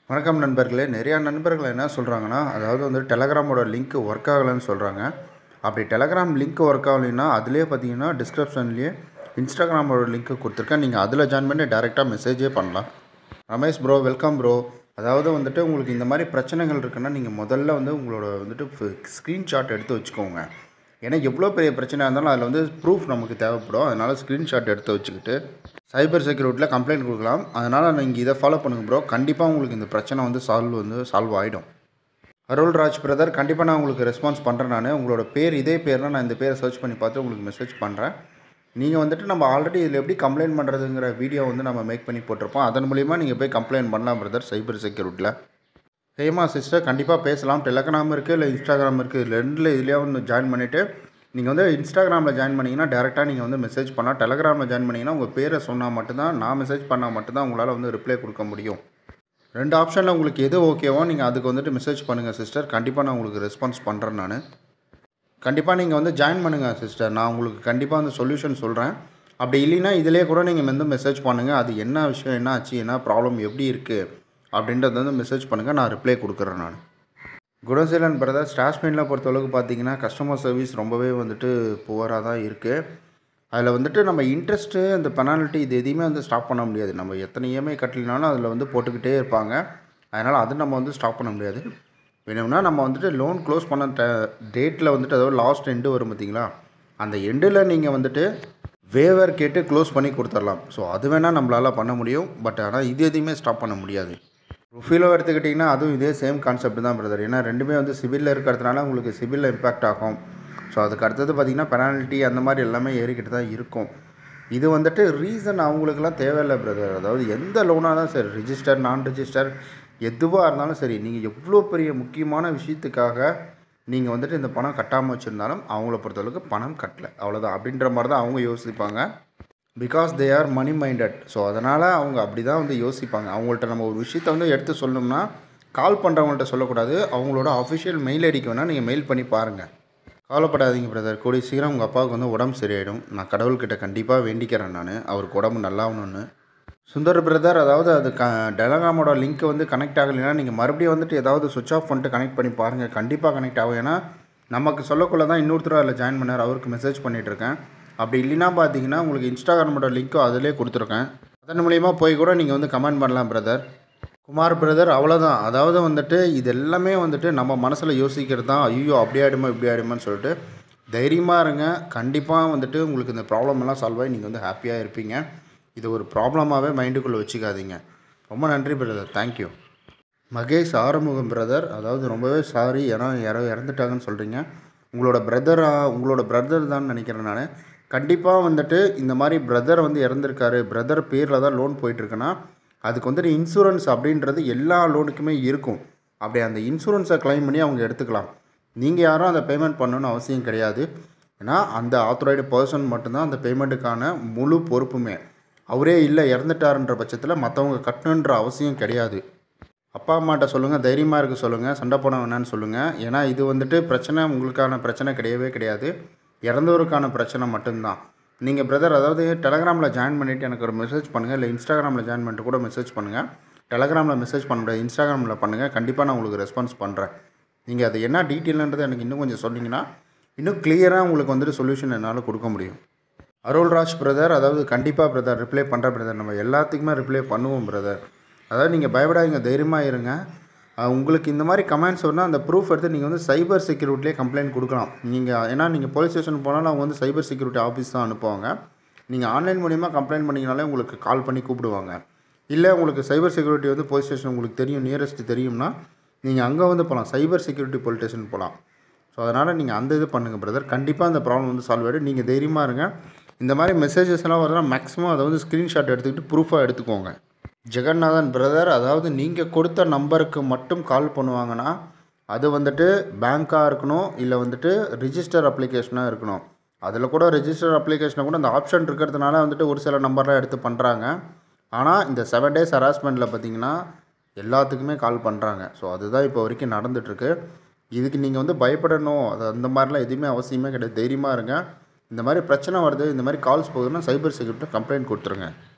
வணக்கம் நண்பர்களே நிறையா நண்பர்கள் என்ன சொல்கிறாங்கன்னா அதாவது வந்து டெலகிராமோட லிங்க் ஒர்க் ஆகலைன்னு சொல்கிறாங்க அப்படி டெலகிராம் லிங்க் ஒர்க் ஆகலைன்னா அதிலே பார்த்தீங்கன்னா டிஸ்கிரிப்ஷன்லேயே இன்ஸ்டாகிராமோட லிங்க் கொடுத்துருக்கேன் நீங்கள் அதில் ஜாயின் பண்ணி டேரெக்டாக மெசேஜே பண்ணலாம் ரமேஷ் ப்ரோ வெல்கம் ப்ரோ அதாவது வந்துட்டு உங்களுக்கு இந்த மாதிரி பிரச்சனைகள் இருக்குன்னா நீங்கள் முதல்ல வந்து உங்களோட வந்துட்டு ஸ்க்ரீன்ஷாட் எடுத்து வச்சுக்கோங்க ஏன்னா எவ்வளோ பெரிய பிரச்சனையாக இருந்தாலும் அதில் வந்து ப்ரூஃப் நமக்கு தேவைப்படும் அதனால் ஸ்க்ரீன்ஷாட் எடுத்து வச்சுக்கிட்டு சைபர் செக்யூரிட்டியில் கம்ப்ளைண்ட் கொடுக்கலாம் அதனால் நீங்கள் இதை ஃபாலோ பண்ணுங்க ப்ரோ கண்டிப்பாக உங்களுக்கு இந்த பிரச்சனை வந்து சால்வ் வந்து சால்வ் ஆகிடும் அருள்ராஜ் பிரதர் கண்டிப்பாக நான் உங்களுக்கு ரெஸ்பான்ஸ் பண்ணுறேன் நான் உங்களோட பேர் இதே பேர்னா நான் இந்த பேரை சர்ச் பண்ணி பார்த்து உங்களுக்கு மெசேஜ் பண்ணுறேன் நீங்கள் வந்துட்டு நம்ம ஆல்ரெடி இதில் எப்படி கம்ப்ளைண்ட் பண்ணுறதுங்கிற வீடியோ வந்து நம்ம மேக் பண்ணி போட்டிருப்போம் அதன் மூலிமா நீங்கள் போய் கம்ப்ளைண்ட் பண்ணலாம் பிரதர் சைபர் செக்யூரிட்டியில் ஹேமா சிஸ்டர் கண்டிப்பாக பேசலாம் டெலகிராம் இருக்குது இல்லை இன்ஸ்டாகிராம் இருக்குது இது ரெண்டில் இதுலேயே வந்து ஜாயின் பண்ணிவிட்டு நீங்கள் வந்து இன்ஸ்டாகிராமில் ஜாயின் பண்ணிங்கன்னா டேரெக்டாக நீங்கள் வந்து மெசேஜ் பண்ணலாம் டெலகிராமில் ஜாயின் பண்ணிங்கன்னா உங்கள் பேரை சொன்னால் மட்டும்தான் நான் மெசேஜ் பண்ணால் மட்டும்தான் உங்களால் வந்து ரிப்ளை கொடுக்க முடியும் ரெண்டு ஆப்ஷனில் உங்களுக்கு எது ஓகேவோ நீங்கள் அதுக்கு வந்துட்டு மெசேஜ் பண்ணுங்கள் சிஸ்டர் கண்டிப்பாக நான் உங்களுக்கு ரெஸ்பான்ஸ் பண்ணுறேன் நான் கண்டிப்பாக நீங்கள் வந்து ஜாயின் பண்ணுங்கள் சிஸ்டர் நான் உங்களுக்கு கண்டிப்பாக அந்த சொல்யூஷன் சொல்கிறேன் அப்படி இல்லைன்னா இதிலே கூட நீங்கள் வந்து மெசேஜ் பண்ணுங்கள் அது என்ன விஷயம் என்ன ஆச்சு என்ன ப்ராப்ளம் எப்படி இருக்குது அப்படின்றத வந்து மெசேஜ் பண்ணுங்கள் நான் ரிப்ளை கொடுக்குறேன் நான் குணசீலன் பிரதர் ஸ்டாஷ்மெயினில் பொறுத்தளவுக்கு பார்த்தீங்கன்னா கஸ்டமர் சர்வீஸ் ரொம்பவே வந்துட்டு புவராக தான் இருக்குது அதில் வந்துட்டு நம்ம இன்ட்ரெஸ்ட்டு அந்த பெனால்ட்டி இது எதையுமே வந்து ஸ்டாப் பண்ண முடியாது நம்ம எத்தனை இஎம்ஐ கட்டலினாலும் அதில் வந்து போட்டுக்கிட்டே இருப்பாங்க அதனால் அது நம்ம வந்து ஸ்டாப் பண்ண முடியாது வேணும்னா நம்ம வந்துட்டு லோன் க்ளோஸ் பண்ண டேட்டில் வந்துட்டு அதாவது லாஸ்ட் எண்டு வரும் பார்த்தீங்களா அந்த எண்டில் நீங்கள் வந்துட்டு வேவர் கேட்டு க்ளோஸ் பண்ணி கொடுத்துடலாம் ஸோ அது வேணால் நம்மளால் பண்ண முடியும் பட் ஆனால் இது எதையுமே ஸ்டாப் பண்ண முடியாது ருஃபீலோ எடுத்துக்கிட்டிங்கன்னா அதுவும் இதே சேம் கான்செப்ட் தான் பிரதர் ஏன்னா ரெண்டுமே வந்து சிபிலில் இருக்கிறதுனால உங்களுக்கு சிபிலில் இம்பேக்ட் ஆகும் ஸோ அதுக்கு அடுத்தது பார்த்திங்கன்னா பெனால்ட்டி அந்த மாதிரி எல்லாமே ஏறிக்கிட்டு தான் இருக்கும் இது வந்துட்டு ரீசன் அவங்களுக்குலாம் தேவையில்லை பிரதர் அதாவது எந்த லோனாக தான் சரி ரிஜிஸ்டர் நான் ரிஜிஸ்டர் எதுவாக இருந்தாலும் சரி நீங்கள் எவ்வளோ பெரிய முக்கியமான விஷயத்துக்காக நீங்கள் வந்துட்டு இந்த பணம் கட்டாமல் வச்சுருந்தாலும் அவங்கள பொறுத்தளவுக்கு பணம் கட்டலை அவ்வளோதான் அப்படின்ற மாதிரி தான் அவங்க யோசிப்பாங்க because they are money minded so அதனால் அவங்க அப்படி தான் வந்து யோசிப்பாங்க அவங்கள்ட்ட நம்ம ஒரு விஷயத்த வந்து எடுத்து சொல்லணும்னா கால் பண்ணுறவங்கள்ட்ட சொல்லக்கூடாது அவங்களோட அஃபிஷியல் மெயில் ஐடிக்கு வேணால் நீங்கள் மெயில் பண்ணி பாருங்கள் கவலைப்படாதீங்க பிரதர் கூடிய சீக்கிரம் உங்கள் அப்பாவுக்கு வந்து உடம்பு சரியாயிடும் நான் கடவுள்கிட்ட கண்டிப்பாக வேண்டிக்கிறேன் நான் அவருக்கு உடம்பு நல்லாகணும்னு சுந்தர் பிரதர் அதாவது அது க டெலகிராமோட லிங்க் வந்து கனெக்ட் ஆகலைன்னா நீங்கள் மறுபடியும் வந்துட்டு ஏதாவது சுவிச் ஆஃப் பண்ணிட்டு கனெக்ட் பண்ணி பாருங்கள் கண்டிப்பாக கனெக்ட் ஆகும் ஏன்னா நமக்கு சொல்லக்குள்ள தான் இன்னொருத்தர் அதில் ஜாயின் பண்ணார் அவருக்கு மெசேஜ் பண்ணிகிட்ருக்கேன் அப்படி இல்லைன்னா பார்த்தீங்கன்னா உங்களுக்கு இன்ஸ்டாகிராமோட லிங்க்கும் அதிலே கொடுத்துருக்கேன் அதன் மூலிமா போய் கூட நீங்கள் வந்து கமெண்ட் பண்ணலாம் பிரதர் குமார் பிரதர் அவ்வளோதான் அதாவது வந்துட்டு இது எல்லாமே வந்துட்டு நம்ம மனசில் யோசிக்கிறது தான் ஐயோ அப்படி ஆகிடுமா இப்படி ஆகிடுமான்னு சொல்லிட்டு தைரியமாக இருங்க கண்டிப்பாக வந்துட்டு உங்களுக்கு இந்த ப்ராப்ளம் எல்லாம் சால்வ் ஆகி நீங்கள் வந்து ஹாப்பியாக இருப்பீங்க இது ஒரு ப்ராப்ளமாகவே மைண்டுக்குள்ளே வச்சுக்காதீங்க ரொம்ப நன்றி brother thank you Mahesh Arumugam brother அதாவது ரொம்பவே சாரி ஏன்னா யாரோ இறந்துட்டாங்கன்னு சொல்கிறீங்க உங்களோட பிரதரா உங்களோட பிரதர் தான் நினைக்கிறேன் நான் கண்டிப்பாக வந்துட்டு இந்த மாதிரி பிரதர் வந்து இறந்துருக்காரு பிரதர் பேரில் தான் லோன் போயிட்டுருக்குன்னா அதுக்கு வந்துட்டு இன்சூரன்ஸ் அப்படின்றது எல்லா லோனுக்குமே இருக்கும் அப்படி அந்த இன்சூரன்ஸை க்ளைம் பண்ணி அவங்க எடுத்துக்கலாம் நீங்கள் யாரும் அந்த பேமெண்ட் பண்ணணும்னு அவசியம் கிடையாது ஏன்னா அந்த ஆத்தரைடு பர்சன் மட்டும்தான் அந்த பேமெண்ட்டுக்கான முழு பொறுப்புமே அவரே இல்லை இறந்துட்டாருன்ற பட்சத்தில் மற்றவங்க கட்டணுன்ற அவசியம் கிடையாது அப்பா அம்மாட்ட சொல்லுங்கள் தைரியமாக இருக்க சொல்லுங்கள் சண்டை போட வேணான்னு சொல்லுங்கள் ஏன்னா இது வந்துட்டு பிரச்சனை உங்களுக்கான பிரச்சனை கிடையவே கிடையாது இறந்தவருக்கான பிரச்சனை மட்டும்தான் நீங்கள் பிரதர் அதாவது டெலகிராமில் ஜாயின் பண்ணிவிட்டு எனக்கு ஒரு மெசேஜ் பண்ணுங்கள் இல்லை இன்ஸ்டாகிராமில் ஜாயின் பண்ணிட்டு கூட மெசேஜ் பண்ணுங்கள் டெலகிராமில் மெசேஜ் பண்ண முடியாது இன்ஸ்டாகிராமில் பண்ணுங்கள் கண்டிப்பாக நான் உங்களுக்கு ரெஸ்பான்ஸ் பண்ணுறேன் நீங்கள் அது என்ன டீட்டெயில்ன்றது எனக்கு இன்னும் கொஞ்சம் சொன்னீங்கன்னா இன்னும் கிளியராக உங்களுக்கு வந்துட்டு சொல்யூஷன் என்னால் கொடுக்க முடியும் அருள்ராஜ் பிரதர் அதாவது கண்டிப்பாக பிரதர் ரிப்ளை பண்ணுற பிரதர் நம்ம எல்லாத்துக்குமே ரிப்ளை பண்ணுவோம் பிரதர் அதாவது நீங்கள் பயப்படாதீங்க தைரியமாக இருங்க அஹ் உங்களுக்கு இந்த மாதிரி கமெண்ட்ஸ் வரணும் அந்த ப்ரூஃப் எடுத்து நீங்கள் வந்து சைபர் செக்யூரிட்டிலே கம்ப்ளைண்ட் கொடுக்கலாம் நீங்கள் ஏன்னா நீங்கள் போலீஸ் ஸ்டேஷன் போனாலும் அவங்க வந்து சைபர் செக்யூரிட்டி ஆஃபீஸ் தான் அனுப்புவாங்க நீங்கள் ஆன்லைன் மூலிமா கம்ப்ளைண்ட் பண்ணிங்கனாலே உங்களுக்கு கால் பண்ணி கூப்பிடுவாங்க இல்லை உங்களுக்கு சைபர் செக்யூரிட்டி வந்து போலீஸ் ஸ்டேஷன் உங்களுக்கு தெரியும் நியரஸ்ட் தெரியும்னா நீங்கள் அங்கே வந்து போகலாம் சைபர் செக்யூரிட்டி போலீஸ் ஸ்டேஷன் போகலாம் ஸோ அதனால் நீங்கள் அந்த இது பண்ணுங்கள் பிரதர் கண்டிப்பாக அந்த ப்ராப்ளம் வந்து சால்வ் ஆகிடும் நீங்கள் தைரியமாக இருங்க இந்த மாதிரி மெசேஜஸ் எல்லாம் வருதுன்னா மேக்ஸிமம் அதை வந்து ஸ்க்ரீன்ஷாட் எடுத்துக்கிட்டு ப்ரூஃபாக எடுத்துக்கோங்க ஜெகநாதன் பிரதர் அதாவது நீங்கள் கொடுத்த நம்பருக்கு மட்டும் கால் பண்ணுவாங்கன்னா அது வந்துட்டு பேங்க்காக இருக்கணும் இல்லை வந்துட்டு ரிஜிஸ்டர் அப்ளிகேஷனாக இருக்கணும் அதில் கூட ரெஜிஸ்டர் அப்ளிகேஷனை கூட அந்த ஆப்ஷன் இருக்கிறதுனால வந்துட்டு ஒரு சில நம்பர்லாம் எடுத்து பண்ணுறாங்க ஆனால் இந்த செவன் டேஸ் ஹராஸ்மெண்ட்டில் பார்த்தீங்கன்னா எல்லாத்துக்குமே கால் பண்ணுறாங்க ஸோ அதுதான் இப்போ வரைக்கும் நடந்துகிட்ருக்கு இதுக்கு நீங்கள் வந்து பயப்படணும் அது அந்த மாதிரிலாம் எதுவுமே அவசியமே கிடையாது தைரியமாக இருங்க இந்த மாதிரி பிரச்சனை வருது இந்த மாதிரி கால்ஸ் போகுதுன்னா சைபர் செக்யூரிட்டி கம்ப்ளைண்ட் கொடுத்துருங்க